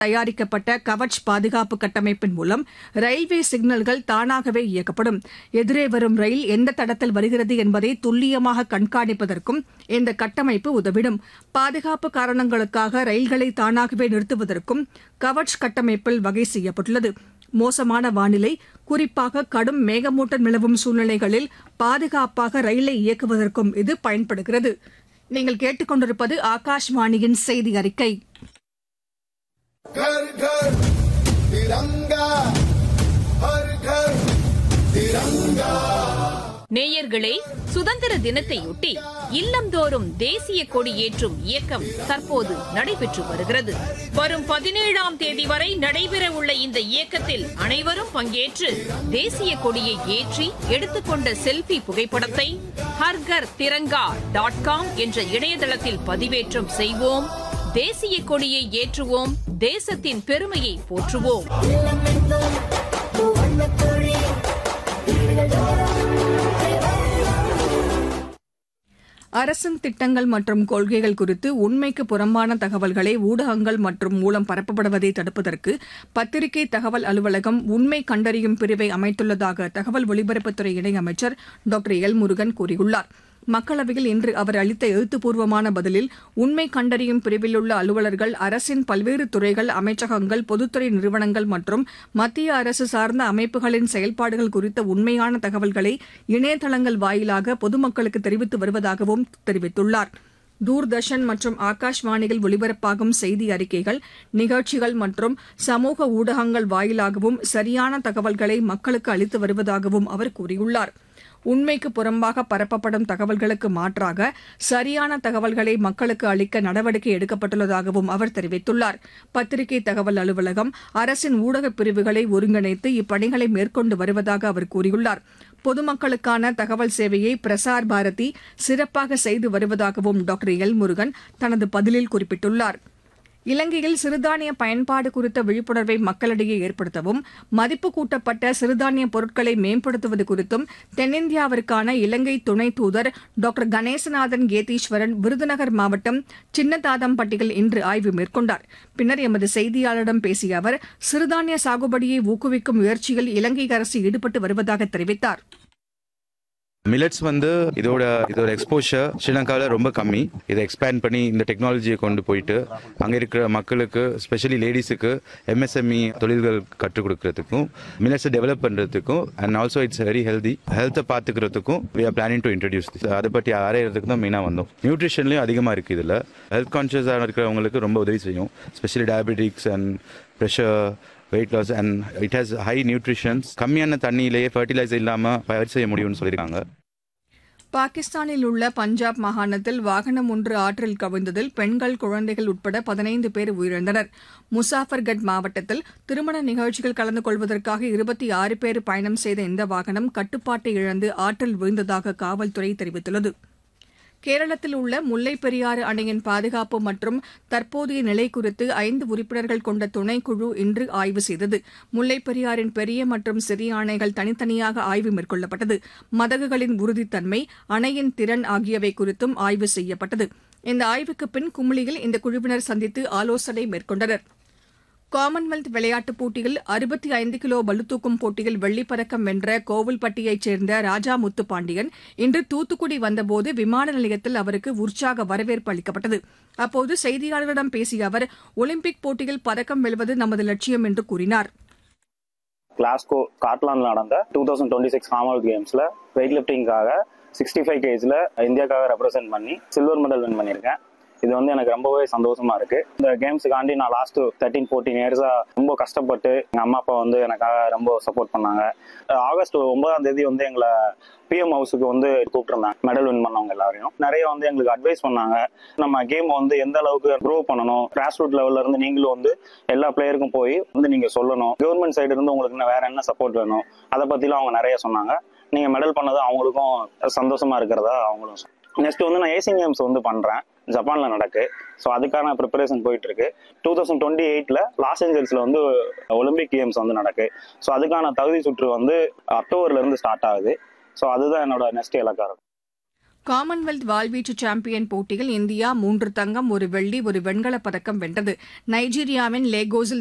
தயாரிக்கப்பட்ட கவச் பாதுகாப்பு கட்டமைப்பின் மூலம் ரயில்வே சிக்னல்கள் தானாகவே இயக்கப்படும் எதிரே வரும் ரயில் எந்த தடத்தில் வருகிறது என்பதை துல்லியமாக கண்காணிப்பதற்கும் இந்த கட்டமைப்பு உதவிடும் பாதுகாப்பு காரணங்களுக்காக ரயில்களை தானாகவே நிறுத்துவதற்கும் கவச் கட்டமைப்பில் வகை செய்யப்பட்டுள்ளது மோசமான வானிலை குறிப்பாக கடும் மேகமூட்டம் நிலவும் சூழ்நிலைகளில் பாதுகாப்பாக ரயிலை இயக்குவதற்கும் இது பயன்படுகிறது நீங்கள் கேட்டுக்கொண்டிருப்பது ஆகாஷ்வாணியின் செய்தி அறிக்கை घर घर तिरंगा हर घर तिरंगा நேயர்களே சுதந்திர தினத்தையொட்டி இல்லந்தோறும் தேசிய கொடி ஏற்றும் இயக்கம் தற்போது நடைபெற்று வருகிறது வரும் பதினேழாம் தேதி வரை நடைபெறவுள்ள இந்த இயக்கத்தில் அனைவரும் பங்கேற்று தேசிய கொடியை ஏற்றி எடுத்துக்கொண்ட செல்ஃபி புகைப்படத்தை ஹர்கர் திரங்கா டாட் காம் என்ற இணையதளத்தில் பதிவேற்றம் செய்வோம் தேசிய கொடியை ஏற்றுவோம் தேசத்தின் பெருமையை போற்றுவோம் அரசின் திட்டங்கள் மற்றும் கொள்கைகள் குறித்து உண்மைக்கு புறம்பான தகவல்களை ஊடகங்கள் மற்றும் மூலம் பரப்பப்படுவதை தடுப்பதற்கு பத்திரிகை தகவல் அலுவலகம் உண்மை கண்டறியும் பிரிவை அமைத்துள்ளதாக தகவல் ஒலிபரப்புத்துறை இணையமைச்சர் டாக்டர் எல் முருகன் கூறியுள்ளார் மக்களவையில் இன்று அவர் அளித்த எழுத்துப்பூர்வமான பதிலில் உண்மை கண்டறியும் பிரிவில் உள்ள அலுவலர்கள் அரசின் பல்வேறு துறைகள் அமைச்சகங்கள் பொதுத்துறை நிறுவனங்கள் மற்றும் மத்திய அரசு சார்ந்த அமைப்புகளின் செயல்பாடுகள் குறித்த உண்மையான தகவல்களை இணையதளங்கள் வாயிலாக பொதுமக்களுக்கு தெரிவித்து வருவதாகவும் தெரிவித்துள்ளார் தூர்தர்ஷன் மற்றும் ஆகாஷ்வாணியில் ஒலிபரப்பாகும் செய்தி அறிக்கைகள் நிகழ்ச்சிகள் மற்றும் சமூக ஊடகங்கள் வாயிலாகவும் சரியான தகவல்களை மக்களுக்கு அளித்து வருவதாகவும் அவர் கூறியுள்ளார் உண்மைக்கு புறம்பாக பரப்பப்படும் தகவல்களுக்கு மாற்றாக சரியான தகவல்களை மக்களுக்கு அளிக்க நடவடிக்கை எடுக்கப்பட்டுள்ளதாகவும் அவர் தெரிவித்துள்ளார் பத்திரிகை தகவல் அலுவலகம் அரசின் ஊடகப் பிரிவுகளை ஒருங்கிணைத்து இப்பணிகளை மேற்கொண்டு வருவதாக அவர் கூறியுள்ளார் பொதுமக்களுக்கான தகவல் சேவையை பிரசார் பாரதி சிறப்பாக செய்து வருவதாகவும் டாக்டர் எல் முருகன் தனது பதிலில் குறிப்பிட்டுள்ளார் இலங்கையில் சிறுதானிய பயன்பாடு குறித்த விழிப்புணர்வை மக்களிடையே ஏற்படுத்தவும் மதிப்பு கூட்டப்பட்ட சிறுதானிய பொருட்களை மேம்படுத்துவது குறித்தும் தென்னிந்தியாவிற்கான இலங்கை துணை தூதர் டாக்டர் கணேசநாதன் கேதீஸ்வரன் விருதுநகர் மாவட்டம் சின்னதாதம்பட்டியில் இன்று ஆய்வு மேற்கொண்டார் பின்னர் எமது செய்தியாளரிடம் பேசிய அவர் சிறுதானிய சாகுபடியை ஊக்குவிக்கும் முயற்சியில் இலங்கை அரசு ஈடுபட்டு வருவதாக தெரிவித்தார் மில்லட்ஸ் வந்து இதோட இதோட எக்ஸ்போஷர் ஸ்ரீலங்காவில் ரொம்ப கம்மி இதை எக்ஸ்பேண்ட் பண்ணி இந்த டெக்னாலஜியை கொண்டு போயிட்டு அங்கே இருக்கிற மக்களுக்கு ஸ்பெஷலி லேடிஸுக்கு எம்எஸ்எம்இ தொழில்கள் கற்றுக் கொடுக்கறதுக்கும் மில்லட்ஸை டெவலப் பண்ணுறதுக்கும் and also it's very healthy ஹெல்த்தை பார்த்துக்கிறதுக்கும் we are planning to introduce அதை பற்றி ஆராயறதுக்கு தான் மெயினாக வந்தோம் நியூட்ரிஷன்லேயும் அதிகமாக இருக்குது இதில் ஹெல்த் கான்ஷியஸாக இருக்கிறவங்களுக்கு ரொம்ப உதவி செய்யும் specially diabetics and pressure weight loss and it has high nutritions கம்மியான தண்ணியிலேயே ஃபர்டிலைசர் இல்லாமல் பயிர் செய்ய முடியும்னு சொல்லியிருக்காங்க பாகிஸ்தானில் உள்ள பஞ்சாப் மாகாணத்தில் வாகனம் ஒன்று ஆற்றில் கவிழ்ந்ததில் பெண்கள் குழந்தைகள் உட்பட பதினைந்து பேர் உயிரிழந்தனர் முசாஃபர்கட் மாவட்டத்தில் திருமண நிகழ்ச்சிகள் கலந்து கொள்வதற்காக இருபத்தி ஆறு பேர் பயணம் செய்த இந்த வாகனம் கட்டுப்பாட்டை இழந்து ஆற்றில் விழுந்ததாக காவல்துறை தெரிவித்துள்ளது கேரளத்தில் உள்ள முல்லைப் பெரியாறு அணையின் பாதுகாப்பு மற்றும் தற்போதைய நிலை குறித்து ஐந்து உறுப்பினர்கள் கொண்ட துணைக்குழு இன்று ஆய்வு செய்தது முல்லைப் பெரியாறின் பெரிய மற்றும் சிறிய அணைகள் தனித்தனியாக ஆய்வு மேற்கொள்ளப்பட்டது மதகுகளின் உறுதித்தன்மை அணையின் திறன் ஆகியவை குறித்தும் ஆய்வு செய்யப்பட்டது இந்த ஆய்வுக்கு பின் குமுளியில் இந்த குழுவினர் சந்தித்து ஆலோசனை மேற்கொண்டனர் காமன்வெல்த் விளையாட்டுப் போட்டியில் அறுபத்தி ஐந்து கிலோ பளுதூக்கும் போட்டியில் வெள்ளிப் பதக்கம் வென்ற கோவில்பட்டியைச் சேர்ந்த ராஜா முத்துப்பாண்டியன் இன்று தூத்துக்குடி வந்தபோது விமான நிலையத்தில் அவருக்கு உற்சாக வரவேற்பு அளிக்கப்பட்டது அப்போது செய்தியாளர்களிடம் பேசிய அவர் ஒலிம்பிக் போட்டியில் பதக்கம் வெல்வது நமது லட்சியம் என்று கூறினார் கிளாஸ்கோ ஸ்காட்லாண்டில் நடந்த two thousand twenty six Commonwealth கேம்ஸில் வெயிட் லிஃப்டிங்காக சிக்ஸ்டி ஃபைவ் கேஜில் இந்தியாக்காக ரெப்ரசென்ட் பண்ணி சில்வர் மெடல் வின் பண்ணியிருக்கேன் இது வந்து எனக்கு ரொம்பவே சந்தோஷமா இருக்கு இந்த கேம்ஸுக்காண்டி நான் லாஸ்ட் தேர்ட்டீன் ஃபோர்டீன் இயர்ஸா ரொம்ப கஷ்டப்பட்டு எங்க அம்மா அப்பா வந்து எனக்காக ரொம்ப சப்போர்ட் பண்ணாங்க ஆகஸ்ட் ஒன்பதாம் தேதி வந்து எங்களை பிஎம் ஹவுஸுக்கு வந்து கூப்பிட்டுருந்தாங்க மெடல் வின் பண்ணவங்க எல்லாரையும் நிறைய வந்து எங்களுக்கு அட்வைஸ் பண்ணாங்க நம்ம கேம் வந்து எந்த அளவுக்கு க்ரோ பண்ணணும் கிராஸ் ரூட் லெவல்ல இருந்து நீங்களும் வந்து எல்லா பிளேயருக்கும் போய் வந்து நீங்க சொல்லணும் கவர்மெண்ட் சைடு இருந்து உங்களுக்கு இன்னும் வேற என்ன சப்போர்ட் வேணும் அதை பத்திலாம் அவங்க நிறைய சொன்னாங்க நீங்க மெடல் பண்ணது அவங்களுக்கும் சந்தோஷமா இருக்கிறதா அவங்களும் நெக்ஸ்ட் வந்து நான் ஏசியன் கேம்ஸ் வந்து பண்றேன் ஜப்பான்ல நடக்கு ஸோ அதுக்கான ப்ரிப்பரேஷன் போயிட்டு இருக்கு டூ தௌசண்ட் டுவெண்ட்டி எயிட்ல லாஸ் ஏஞ்சல்ஸ்ல வந்து ஒலிம்பிக் கேம்ஸ் வந்து நடக்கு ஸோ அதுக்கான தகுதி சுற்று வந்து அக்டோபர்ல இருந்து ஸ்டார்ட் ஆகுது ஸோ அதுதான் என்னோட நெக்ஸ்ட் இலக்கா இருக்கும் காமன்வெல்த் வாள்வீச்சு சாம்பியன் போட்டியில் இந்தியா மூன்று தங்கம் ஒரு வெள்ளி ஒரு வெண்கலப் பதக்கம் வென்றது நைஜீரியாவின் லேகோஸில்